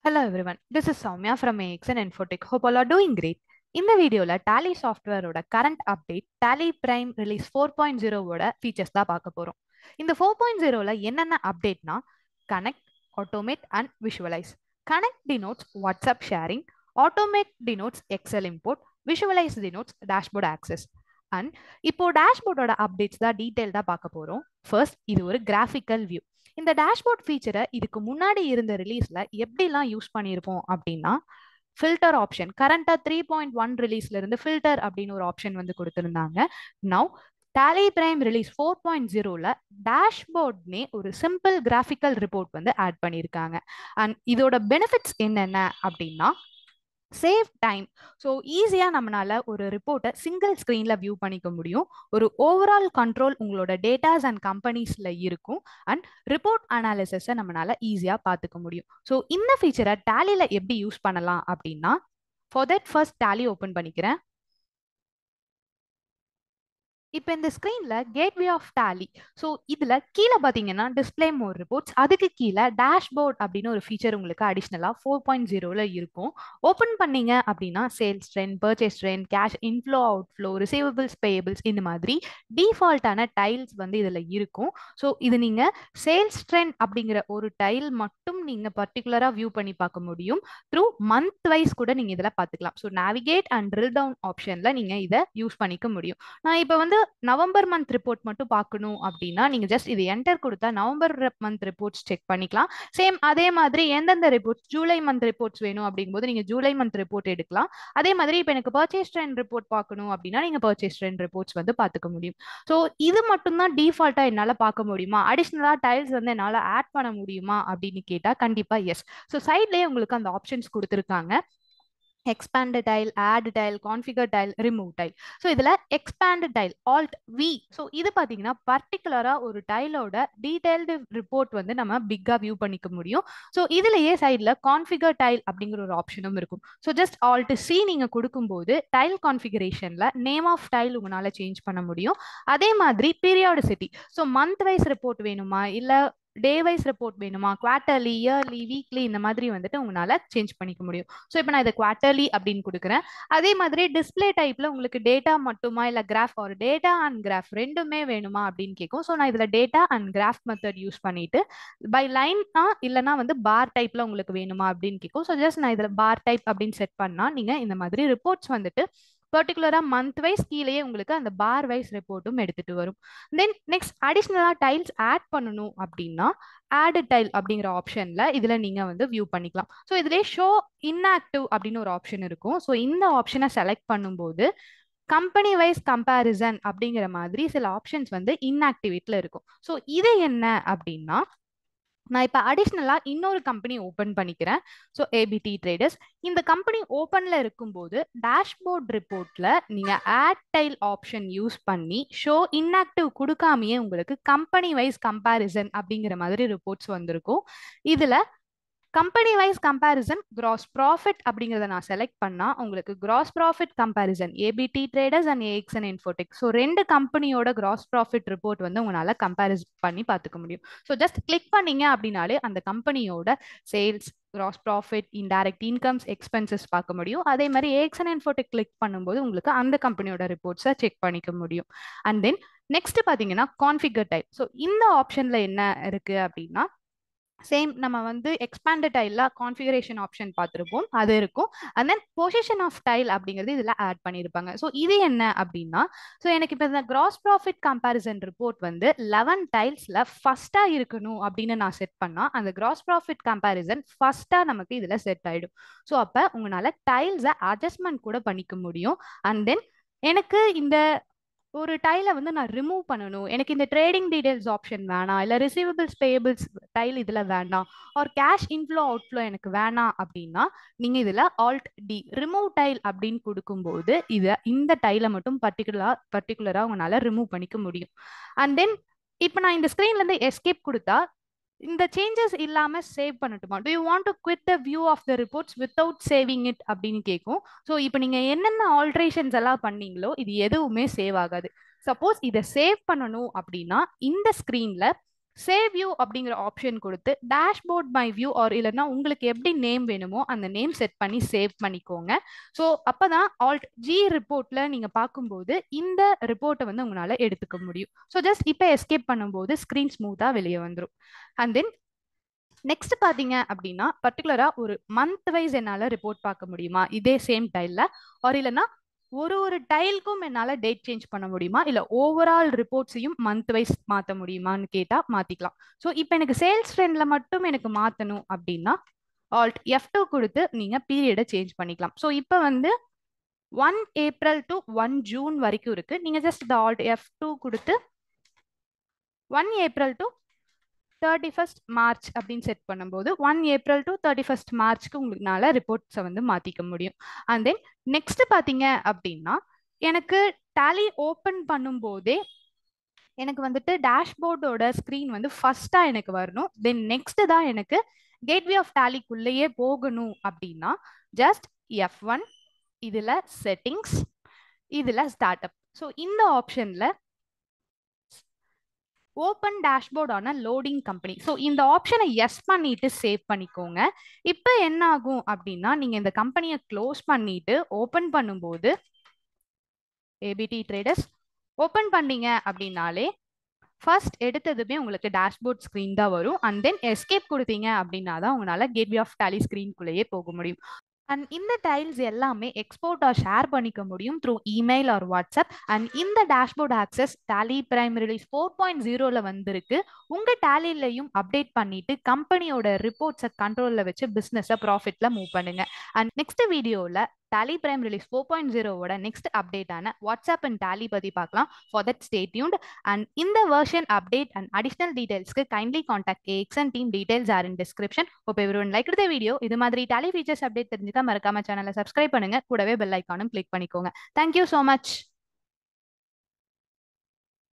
Hello everyone, this is Soumya from AX and Infotech. Hope all are doing great. இந்த வீடியோல Tally சாஃப்ட்வேரோட current update Tally Prime release four point ஜீரோவோட features தான் பார்க்க போறோம் இந்த ஃபோர் பாயிண்ட் ஜீரோல என்னென்ன அப்டேட்னா connect automate and visualize connect denotes WhatsApp sharing automate denotes Excel import visualize denotes dashboard access and இப்போ டேஷ்போர்டோட அப்டேட்ஸ் தான் டீட்டெயில்டாக பார்க்க போகிறோம் ஃபர்ஸ்ட் இது ஒரு கிராஃபிக்கல் வியூ இந்த டேஷ்போர்ட் ஃபீச்சரை இதுக்கு முன்னாடி இருந்த ரிலீஸ்ல எப்படிலாம் யூஸ் பண்ணியிருப்போம் அப்படின்னா ஃபில்டர் ஆப்ஷன் கரண்டா த்ரீ பாயிண்ட் ஒன் ரிலீஸ்ல இருந்து ஃபில்டர் அப்படின்னு ஒரு ஆப்ஷன் வந்து கொடுத்துருந்தாங்க now Tally Prime release four point ஜீரோல டேஷ்போர்ட்னே ஒரு சிம்பிள் கிராஃபிக்கல் ரிப்போர்ட் வந்து ஆட் பண்ணியிருக்காங்க அண்ட் இதோட பெனிஃபிட்ஸ் என்னென்ன அப்படின்னா சேவ் டைம் ஸோ ஈஸியாக நம்மளால ஒரு ரிப்போர்ட்டை சிங்கிள் ஸ்க்ரீனில் வியூ பண்ணிக்க முடியும் ஒரு ஓவரால் கண்ட்ரோல் உங்களோட டேட்டாஸ் அண்ட் கம்பெனிஸில் இருக்கும் அண்ட் ரிப்போர்ட் அனாலிசிஸை நம்மளால ஈஸியாக பார்த்துக்க முடியும் ஸோ இந்த ஃபீச்சரை டேலியில் எப்படி யூஸ் பண்ணலாம் அப்படின்னா for that first Tally open பண்ணிக்கிறேன் இப்போ இந்த ஸ்க்ரீனில் கேட்வே ஆஃப் டேலி ஸோ இதில் கீழே பார்த்தீங்கன்னா டிஸ்பிளே மோர் ரிப்போர்ட்ஸ் அதுக்கு கீழே டேஷ்போர்ட் அப்படின்னு ஒரு ஃபீச்சர் உங்களுக்கு அடிஷ்னலாக ஃபோர் பாயிண்ட் ஜீரோவில் இருக்கும் ஓப்பன் பண்ணீங்க அப்படின்னா sales trend purchase trend cash inflow outflow receivables payables இந்த மாதிரி டிஃபால்ட்டான டைல்ஸ் வந்து இதில் இருக்கும் ஸோ இது நீங்கள் சேல்ஸ் ட்ரெண்ட் அப்படிங்கிற ஒரு டைல் மட்டும் நீங்கள் பர்டிகுலராக வியூ பண்ணி பார்க்க முடியும் த்ரூ மந்த் வைஸ் கூட நீங்கள் இதில் பார்த்துக்கலாம் so navigate and drill down ஆப்ஷனில் நீங்கள் இதை யூஸ் பண்ணிக்க முடியும் நான் இப்போ வந்து நவம்பர் மந்த் ரிப்போர்ட் மட்டும் பார்க்கணும் அப்படின்னா நீங்க ஜஸ்ட் இது என்டர் கொடுத்தா நவம்பர் மந்த் ரிப்போர்ட்ஸ் செக் பண்ணிக்கலாம் சேம் அதே மாதிரி எந்தெந்த ரிப்போர்ட்ஸ் ஜூலை மந்த் ரிப்போர்ட்ஸ் வேணும் அப்படிங்கும்போது நீங்க ஜூலை மந்த் ரிப்போர்ட் எடுக்கலாம் அதே மாதிரி இப்போ எனக்கு பர்ச்சேஸ் ட்ரெண்ட் ரிப்போர்ட் பார்க்கணும் அப்படின்னா நீங்க பர்ச்சேஸ் ட்ரெண்ட் ரிப்போர்ட்ஸ் வந்து பார்த்துக்க முடியும் ஸோ இது மட்டும் தான் டிஃபால்ட்டா என்னால் பார்க்க முடியுமா அடிஷ்னலா டைல்ஸ் வந்து என்னால் ஆட் பண்ண முடியுமா அப்படின்னு கேட்டா கண்டிப்பா எஸ் ஸோ சைட்லேயே உங்களுக்கு அந்த ஆப்ஷன்ஸ் கொடுத்துருக்காங்க expand tile add tile configure tile remove tile so இதில் expand tile Alt V so இது பார்த்தீங்கன்னா பர்டிகுலராக ஒரு டைலோட டீடைல்டு ரிப்போர்ட் வந்து நம்ம பிக்காக வியூ பண்ணிக்க முடியும் ஸோ இதுலேயே சைடில் கான்ஃபிகர் டைல் அப்படிங்கிற ஒரு ஆப்ஷனும் இருக்கும் ஸோ ஜஸ்ட் ஆல்ட் சி நீங்கள் கொடுக்கும்போது டைல் கான்ஃபிகரேஷனில் நேம் ஆஃப் டைல் உங்களால் சேஞ்ச் பண்ண முடியும் அதே மாதிரி periodicity so month wise report வேணுமா இல்லை டே வைஸ் ரிப்போர்ட் வேணுமா குவார்டர்லி இயர்லி வீக்லி இந்த மாதிரி வந்துட்டு உங்களால சேஞ்ச் பண்ணிக்க முடியும் ஸோ இப்போ நான் இதை குவார்டர்லி அப்படின்னு கொடுக்குறேன் அதே மாதிரி டிஸ்பிளே டைப்ல உங்களுக்கு டேட்டா மட்டுமா இல்லை கிராஃப் ஒரு டேட்டா அண்ட் கிராஃப் ரெண்டுமே வேணுமா அப்படின்னு கேட்கும் ஸோ நான் இதில் data and graph method use பண்ணிட்டு பை லைனா இல்லைனா வந்து பார் டைப்ல உங்களுக்கு வேணுமா அப்படின்னு கேட்கும் ஸோ ஜஸ்ட் நான் இதில் பார் டைப் அப்படின்னு செட் பண்ணா நீங்க இந்த மாதிரி ரிப்போர்ட்ஸ் வந்துட்டு பர்டிகுலராக மந்த் வைஸ் கீழேயே உங்களுக்கு அந்த பார் வைஸ் ரிப்போர்ட்டும் எடுத்துட்டு வரும் தென் நெக்ஸ்ட் அடிஷ்னலாக டைல்ஸ் ஆட் பண்ணணும் அப்படின்னா ஆடு டைல் அப்படிங்கிற ஆப்ஷனில் இதில் நீங்கள் வந்து வியூ பண்ணிக்கலாம் ஸோ இதிலே ஷோ இன்ஆக்டிவ் அப்படின்னு ஒரு ஆப்ஷன் இருக்கும் ஸோ இந்த ஆப்ஷனை செலக்ட் பண்ணும்போது கம்பெனி வைஸ் கம்பேரிசன் அப்படிங்கிற மாதிரி சில ஆப்ஷன்ஸ் வந்து இன்ஆக்டிவேட்ல இருக்கும் ஸோ இது என்ன அப்படின்னா நான் இப்போ அடிஷ்னலாக இன்னொரு கம்பெனி ஓப்பன் பண்ணிக்கிறேன் ஸோ ஏபிடி ட்ரேடர்ஸ் இந்த கம்பெனி ஓப்பனில் இருக்கும்போது டேஷ்போர்ட் ரிப்போர்ட்டில் நீங்கள் ஆட் டைல் ஆப்ஷன் யூஸ் பண்ணி ஷோ இன்ஆக்டிவ் கொடுக்காமையே உங்களுக்கு கம்பெனி வைஸ் கம்பேரிசன் அப்படிங்கிற மாதிரி ரிப்போர்ட்ஸ் வந்திருக்கும் இதில் company wise comparison gross profit அப்படிங்கிறத நான் செலக்ட் பண்ணால் உங்களுக்கு gross profit comparison ABT traders and AX and infotech so ரெண்டு கம்பெனியோட கிராஸ் ப்ராஃபிட் ரிப்போர்ட் வந்து உங்களால் கம்பேரிஸ் பண்ணி பார்த்துக்க முடியும் ஸோ ஜஸ்ட் கிளிக் பண்ணீங்க அப்படின்னாலே அந்த கம்பெனியோட sales gross profit indirect incomes expenses பார்க்க முடியும் அதே மாதிரி ஏஎக்ஸ் அண்ட் இன்ஃபோடெக் கிளிக் பண்ணும்போது உங்களுக்கு அந்த கம்பெனியோட ரிப்போர்ட்ஸை செக் பண்ணிக்க முடியும் அண்ட் தென் நெக்ஸ்ட் பார்த்தீங்கன்னா கான்ஃபிகர் டைப் ஸோ இந்த ஆப்ஷனில் என்ன இருக்குது அப்படின்னா சேம் நம்ம வந்து எக்ஸ்பேண்டட் டைலில் கான்ஃபிகரேஷன் ஆப்ஷன் பார்த்துருப்போம் அது இருக்கும் and then position of tile அப்படிங்கிறது இதில் ஆட் பண்ணியிருப்பாங்க ஸோ இது என்ன அப்படின்னா ஸோ எனக்கு இப்போ இந்த கிராஸ் ப்ராஃபிட் கம்பேரிசன் ரிப்போர்ட் வந்து லெவன் டைல்ஸில் ஃபஸ்ட்டாக இருக்கணும் அப்படின்னு நான் செட் பண்ணால் அந்த கிராஸ் ப்ராஃபிட் கம்பேரிசன் ஃபஸ்ட்டாக நமக்கு இதில் செட் ஆகிடும் ஸோ அப்போ உங்களால் டைல்ஸை அட்ஜஸ்ட்மெண்ட் கூட பண்ணிக்க முடியும் அண்ட் தென் எனக்கு இந்த ஒரு டைலை வந்து நான் ரிமூவ் பண்ணணும் எனக்கு இந்த ட்ரேடிங் டீடைல்ஸ் ஆப்ஷன் வேணாம் இல்லை ரிசீவபிள்ஸ் பேபிள்ஸ் டைல் இதில் வேண்டாம் ஆர் கேஷ் இன்ஃப்ளோ அவுட்ஃப்ளோ எனக்கு வேணாம் அப்படின்னா நீங்கள் இதில் ஆல்ட் டி ரிமூவ் டைல் அப்படின்னு கொடுக்கும்போது இதை இந்த டைலை மட்டும் பர்டிகுலராக பர்டிகுலராக உங்களால் ரிமூவ் பண்ணிக்க முடியும் அண்ட் தென் இப்போ நான் இந்த ஸ்க்ரீன்லேருந்து எஸ்கேப் கொடுத்தா இந்த சேஞ்சஸ் இல்லாம சேவ் பண்ணட்டுமா do you want to quit the view of the reports without saving it அப்படின்னு கேட்கும் ஸோ இப்போ நீங்க என்னென்ன ஆல்ட்ரேஷன்ஸ் எல்லாம் பண்ணீங்களோ இது எதுவுமே சேவ் ஆகாது சப்போஸ் இதை சேவ் பண்ணணும் அப்படின்னா இந்த ஸ்க்ரீன்ல சேவ் வியூ அப்படிங்கிற ஆப்ஷன் கொடுத்து டேஷ்போர்ட் மை வியூ ஆர் இல்லைன்னா உங்களுக்கு எப்படி நேம் வேணுமோ அந்த நேம் செட் பண்ணி சேவ் பண்ணிக்கோங்க ஸோ அப்பதான் ஆல்ட் ஜி ரிப்போர்ட்ல நீங்க பார்க்கும்போது இந்த ரிப்போர்ட்டை வந்து உங்களால எடுத்துக்க முடியும் ஸோ ஜஸ்ட் இப்போ எஸ்கேப் பண்ணும்போது ஸ்க்ரீன் ஸ்மூத்தா வெளியே வந்துடும் அண்ட் தென் நெக்ஸ்ட் பாத்தீங்க அப்படின்னா பர்டிகுலரா ஒரு மந்த் வைஸ் என்னால ரிப்போர்ட் பார்க்க முடியுமா இதே சேம் டைல்ல ஒரு இல்லைன்னா ஒரு ஒரு டைலுக்கும் என்னால டேட் சேஞ்ச் பண்ண முடியுமா இல்ல ஓவரால் ரிப்போர்ட்ஸையும் மந்த் வைஸ் மாத்த முடியுமான்னு கேட்டா மாத்திக்கலாம் ஸோ இப்போ எனக்கு சேல்ஸ் ட்ரெண்ட்ல மட்டும் எனக்கு மாத்தணும் அப்படின்னா ஆல்ட் எஃப் டூ கொடுத்து நீங்க பீரியடை சேஞ்ச் பண்ணிக்கலாம் ஸோ இப்போ வந்து one April to one June வரைக்கும் இருக்கு நீங்க ஜஸ்ட் இந்த ஆல்ட் எஃப் டூ கொடுத்து one April to thirty first March அப்படின்னு செட் பண்ணும்போது one April to thirty first மார்ச்க்கு உங்களுக்குனால ரிப்போர்ட்ஸை வந்து மாற்றிக்க முடியும் அண்ட் தென் நெக்ஸ்ட் பார்த்தீங்க அப்படின்னா எனக்கு டேலி ஓப்பன் பண்ணும்போதே எனக்கு வந்துட்டு டேஷ்போர்டோட ஸ்க்ரீன் வந்து ஃபர்ஸ்ட்டாக எனக்கு வரணும் தென் நெக்ஸ்ட் தான் எனக்கு கேட்வே ஆஃப் டேலிக்குள்ளேயே போகணும் அப்படின்னா ஜஸ்ட் எஃப் ஒன் இதில் செட்டிங்ஸ் இதில் ஸ்டார்ட் அப் ஸோ இந்த ஆப்ஷனில் ஓப்பன் டேஷ்போர்ட் ஆன லோடிங் கம்பெனி ஸோ இந்த ஆப்ஷனை எஸ் பண்ணிட்டு சேவ் பண்ணிக்கோங்க இப்போ என்ன ஆகும் அப்படின்னா நீங்கள் இந்த கம்பெனியை க்ளோஸ் பண்ணிட்டு ஓப்பன் பண்ணும்போது ஏபிடி ட்ரேடர்ஸ் ஓப்பன் பண்ணீங்க அப்படின்னாலே ஃபர்ஸ்ட் எடுத்ததுமே உங்களுக்கு டேஷ்போர்ட் ஸ்க்ரீன் தான் வரும் அண்ட் தென் எஸ்கேப் கொடுத்தீங்க அப்படின்னா தான் உங்களால் கேட்வே ஆஃப் டேலி ஸ்க்ரீன்குள்ளேயே போக முடியும் அண்ட் இந்த டைல்ஸ் எல்லாமே எக்ஸ்போர்ட் ஆர் ஷேர் பண்ணிக்க முடியும் through email or WhatsApp and இந்த dashboard access Tally Prime release four point ஜீரோல வந்திருக்கு உங்க டேலிலையும் அப்டேட் பண்ணிட்டு கம்பெனியோட ரிப்போர்ட்ஸை கண்ட்ரோல்ல வச்சு பிசினஸை ப்ராஃபிட்ல மூவ் பண்ணுங்க அண்ட் நெக்ஸ்ட் வீடியோல Tally Prime release four point ஜீரோவோட நெக்ஸ்ட் அப்டேட்டான வாட்ஸ்அப் அண்ட் டேலி பத்தி பார்க்கலாம் for that stay tuned and இந்த வெர்ஷன் அப்டேட் அண்ட் அடிஷனல் டீடைல்ஸ்க்கு kindly contact AX and team details are in description இப்போ every one like the video இது மாதிரி tally features update தெரிஞ்சுக்க மறக்காம சேனலை சப்ஸ்கிரைப் பண்ணுங்க கூடவே பெல் ஐக்கானும் கிளிக் பண்ணிக்கோங்க தேங்க்யூ ஸோ மச்